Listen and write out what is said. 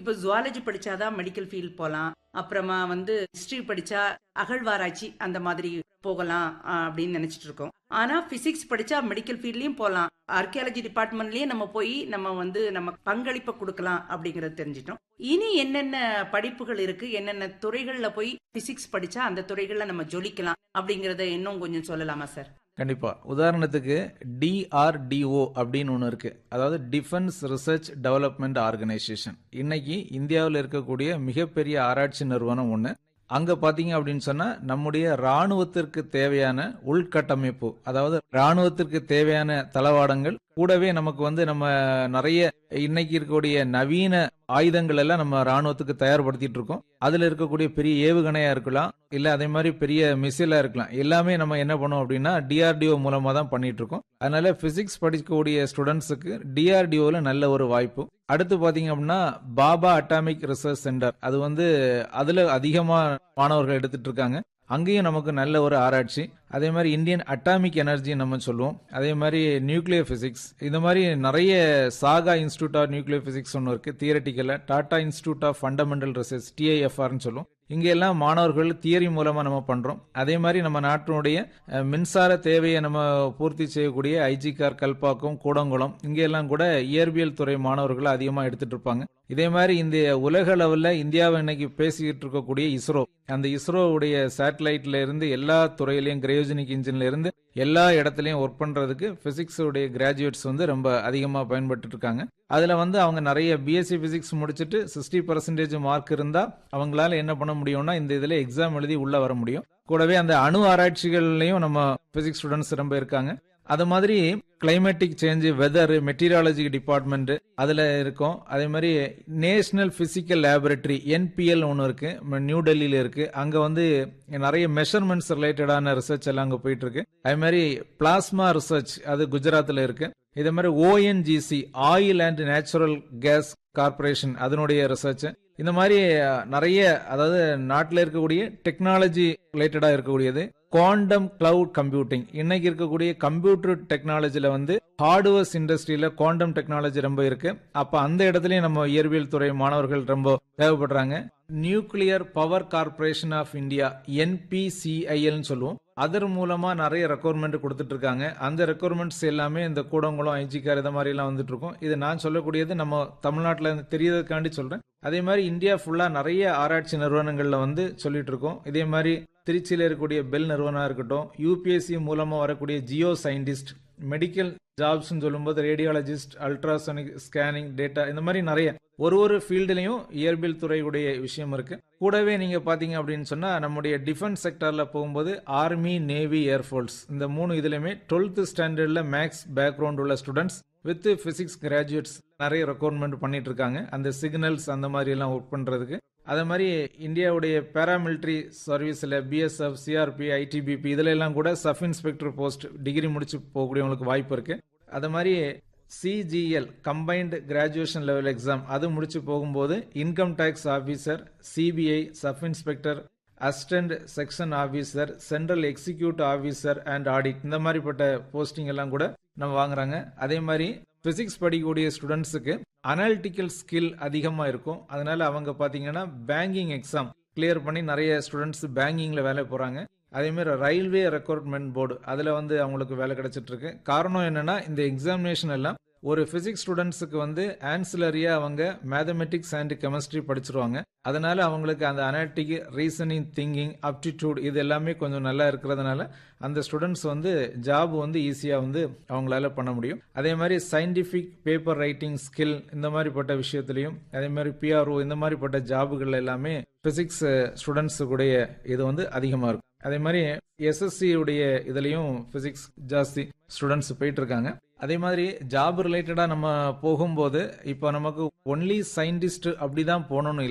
இப்போ ஜுவாலஜி படிச்சாதான் medical field போகலாம் அப்புறமா வந்து ஹிஸ்டரி படிச்சா அகழ்வாராய்ச்சி அந்த மாதிரி போகலாம் ஆஹ், அப்படின்னு நினைச்சிட்டு இருக்கோம் ஆனா பிசிக்ஸ் படிச்சா மெடிக்கல் ஃபீல்ட்லயும் போகலாம் ஆர்கியாலஜி டிபார்ட்மெண்ட்லயே நம்ம போய் நம்ம வந்து நம்ம பங்களிப்பை கொடுக்கலாம் அப்படிங்கறது தெரிஞ்சிட்டோம் இனி என்னென்ன படிப்புகள் இருக்கு என்னென்ன துறைகள்ல போய் பிசிக்ஸ் படிச்சா அந்த துறைகள்ல நம்ம ஜொலிக்கலாம் அப்படிங்கறத இன்னும் கொஞ்சம் சொல்லலாமா சார் கண்டிப்பா உதாரணத்துக்கு டிஆர்டிஓ அப்படின்னு ஒன்று இருக்கு அதாவது டிஃபென்ஸ் ரிசர்ச் டெவலப்மெண்ட் ஆர்கனைசேஷன் இன்னைக்கு இந்தியாவில் இருக்கக்கூடிய மிகப்பெரிய ஆராய்ச்சி நிறுவனம் ஒன்று அங்க பாத்தீங்க அப்படின்னு சொன்னா நம்முடைய ராணுவத்திற்கு தேவையான உள்கட்டமைப்பு அதாவது ராணுவத்திற்கு தேவையான தளவாடங்கள் கூடவே நமக்கு வந்து நம்ம நிறைய இன்னைக்கு இருக்கக்கூடிய நவீன ஆயுதங்கள் எல்லாம் நம்ம ராணுவத்துக்கு தயார்படுத்திட்டு இருக்கோம் அதுல இருக்கக்கூடிய பெரிய ஏவுகணையா இருக்கலாம் இல்ல அதே மாதிரி பெரிய மிசைலா இருக்கலாம் எல்லாமே நம்ம என்ன பண்ணோம் அப்படின்னா டிஆர்டிஓ மூலமா தான் பண்ணிட்டு இருக்கோம் அதனால பிசிக்ஸ் படிக்கக்கூடிய ஸ்டூடெண்ட்ஸுக்கு டிஆர்டிஓல நல்ல ஒரு வாய்ப்பு அடுத்து பாத்தீங்க அப்படின்னா பாபா அட்டாமிக் ரிசர்ச் சென்டர் அது வந்து அதுல அதிகமா மாணவர்கள் எடுத்துட்டு இருக்காங்க அங்கேயும் நமக்கு நல்ல ஒரு ஆராய்ச்சி அதே மாதிரி இந்தியன் அட்டாமிக் எனர்ஜி நம்ம சொல்லுவோம் அதே மாதிரி நியூக்ளியர் பிசிக்ஸ் இந்த மாதிரி நிறைய Saha institute of nuclear physics ஒன்று இருக்கு தியரட்டிக்கல Tata institute of fundamental research டிஐஎஃப்ஆர்னு சொல்லுவோம் இங்க எல்லாம் மாணவர்கள் தியரி மூலமா நம்ம பண்றோம் அதே மாதிரி நம்ம நாட்டினுடைய அஹ், மின்சார தேவையை நம்ம பூர்த்தி செய்யக்கூடிய ஐஜி கார் கல்பாக்கம் கூடங்குளம் இங்க எல்லாம் கூட இயற்பியல் துறை மாணவர்கள் அதிகமா எடுத்துட்டு இருப்பாங்க இதே மாதிரி இந்த உலக லெவல்ல இந்தியாவை இன்னைக்கு பேசிக்கிட்டு இருக்கக்கூடிய இஸ்ரோ அந்த இஸ்ரோவுடைய சேட்டலைட்ல இருந்து எல்லா துறையிலையும் கிரையோஜெனிக் இன்ஜின்ல இருந்து எல்லா இடத்துலயும் ஒர்க் பண்றதுக்கு பிசிக்ஸ் உடைய கிராஜுவேட்ஸ் வந்து ரொம்ப அதிகமா பயன்பட்டு இருக்காங்க அதுல வந்து அவங்க நிறைய பிஎஸ்சி பிசிக்ஸ் முடிச்சுட்டு சிக்ஸ்டி பர்சன்டேஜ் மார்க் இருந்தா அவங்களால என்ன பண்ண முடியும்னா இந்த இதுல எக்ஸாம் எழுதி உள்ள வர முடியும் கூடவே அந்த அணு ஆராய்ச்சிகள்லயும் நம்ம பிசிக்ஸ் ஸ்டூடெண்ட்ஸ் ரொம்ப இருக்காங்க அது மாதிரி climatic change weather meteorology department அதுல இருக்கும் அதே மாதிரி நேஷனல் பிசிக்கல் லேபரட்டரி என்பிஎல் ஒன்று இருக்கு ம- நியூ டெல்லியில இருக்கு அங்க வந்து நிறைய மெஷர்மெண்ட்ஸ் ரிலேட்டடான ரிசர்ச் எல்லாம் அங்க போயிட்டு இருக்கு அதே மாதிரி பிளாஸ்மா ரிசர்ச் அது குஜராத்ல இருக்கு இதே மாதிரி ONGC oil and natural gas corporation அதனுடைய ரிசர்ச் இந்த மாதிரி அஹ், நிறைய அதாவது நாட்டில் இருக்கக்கூடிய டெக்னாலஜி ரிலேட்டடா இருக்கக்கூடியது குவாண்டம் கிளவுட் கம்ப்யூட்டிங் இன்னைக்கு இருக்கக்கூடிய கம்ப்யூட்டர் டெக்னாலஜில வந்து ஹார்ட்வேர்ஸ் இண்டஸ்ட்ரியில குவாண்டம் டெக்னாலஜி ரொம்ப இருக்கு அப்ப அந்த இடத்துலயும் நம்ம இயற்பியல் துறை மாணவர்கள் ரொம்ப தேவைப்படுறாங்க nuclear power corporation of India என்பிசிஐஎல்னு சொல்லுவோம் அதர் மூலமா நிறைய ரெக்குவயர்மெண்ட் கொடுத்துட்டு இருக்காங்க அந்த ரெக்குவயர்மெண்ட்ஸ் எல்லாமே இந்த கூடங்குளம் ஐஜிகார் இந்த மாதிரி எல்லாம் வந்துட்டு இருக்கும் இது நான் சொல்லக்கூடியது நம்ம தமிழ்நாட்டில் தெரியறதுக்காண்டி சொல்றேன் அதே மாதிரி இந்தியா ஃபுல்லா நிறைய ஆராய்ச்சி நிறுவனங்கள்ல வந்து சொல்லிட்டு இருக்கோம் இதே மாதிரி திருச்சியில இருக்கக்கூடிய பெல் நிறுவனம் இருக்கட்டும் யூபிஎஸ்சி மூலமா வரக்கூடிய ஜியோ சயின்டிஸ்ட் மெடிக்கல் ஜாப்ஸ் சொல்லும்போது ரேடியாலஜிஸ்ட் அல்ட்ராசோனிக் ஸ்கேனிங் டேட்டா இந்த மாதிரி நிறைய ஒரு ஒரு ஃபீல்டுலயும் இயற்பியல் துறையுடைய விஷயம் இருக்கு கூடவே நீங்க பாத்தீங்க அப்படின்னு சொன்னா நம்முடைய டிஃபென்ஸ் செக்டர்ல போகும்போது ஆர்மி நேவி ஏர்ஃபோர்ஸ் இந்த மூணு இதுலயுமே டுவெல்த் ஸ்டாண்டர்ட்ல மேக்ஸ் பேக்ரவுண்ட் உள்ள ஸ்டூடெண்ட்ஸ் வித் பிசிக்ஸ் கிராஜுவேட்ஸ் நிறைய ரெக்குவயர்மெண்ட் பண்ணிட்டு இருக்காங்க அந்த சிக்னல்ஸ் அந்த மாதிரி எல்லாம் ஒர்க் பண்றதுக்கு அதே மாதிரி இந்தியாவுடைய பேராமிலிட்டரி சர்வீஸ்ல பிஎஸ்எஃப் சிஆர்பி ஐடிபிபி இதுல எல்லாம் கூட சப் இன்ஸ்பெக்டர் போஸ்ட் டிகிரி முடிச்சு போகக்கூடியவங்களுக்கு வாய்ப்பு இருக்கு அதே மாதிரி CGL combined graduation level exam அது முடிச்சு போகும்போது income tax officer CBI sub inspector assistant section officer central execute officer and audit இந்த மாதிரிப்பட்ட போஸ்டிங் எல்லாம் கூட நம்ம வாங்குறாங்க அதே மாதிரி பிசிக்ஸ் படிக்கக்கூடிய ஸ்டூடெண்ட்ஸுக்கு அனாலிட்டிக்கல் ஸ்கில் அதிகமா இருக்கும் அதனால அவங்க பாத்தீங்கன்னா பேங்கிங் எக்ஸாம் கிளியர் பண்ணி நிறைய ஸ்டூடெண்ட்ஸ் பேங்கிங்ல வேலை போறாங்க அதே மாதிரி ரயில்வே ரெக்ரூட்மெண்ட் போர்டு அதுல வந்து அவங்களுக்கு வேலை கிடைச்சிட்டு இருக்கு காரணம் என்னன்னா இந்த எக்ஸாமினேஷன் எல்லாம் ஒரு பிசிக்ஸ் ஸ்டூடெண்ட்ஸுக்கு வந்து ஆன்சிலரியா அவங்க மேத்தமெட்டிக்ஸ் அண்ட் கெமிஸ்ட்ரி படிச்சிருவாங்க அதனால அவங்களுக்கு அந்த அனாலிட்டிக் ரீசனிங் திங்கிங் அப்டிடியூட் இது எல்லாமே கொஞ்சம் நல்லா இருக்கிறதுனால அந்த ஸ்டூடெண்ட்ஸ் வந்து ஜாப் வந்து ஈஸியா வந்து அவங்களால பண்ண முடியும் அதே மாதிரி சயின்டிபிக் பேப்பர் ரைட்டிங் ஸ்கில் இந்த மாதிரிப்பட்ட விஷயத்திலையும் அதே மாதிரி பிஆர்ஓ இந்த மாதிரிப்பட்ட ஜாபுகள் எல்லாமே பிசிக்ஸ் ஸ்டூடெண்ட்ஸ் உடைய இது வந்து அதிகமா இருக்கும் அதே மாதிரி எஸ்எஸ்சி உடைய இதுலயும் பிசிக்ஸ் ஜாஸ்தி ஸ்டூடெண்ட்ஸ் போயிட்டு இருக்காங்க அதே மாதிரி ஜாப் ரிலேட்டடா நம்ம போகும்போது இப்போ நமக்கு ஒன்லி சயின்டிஸ்ட் அப்படிதான் போகணும்னு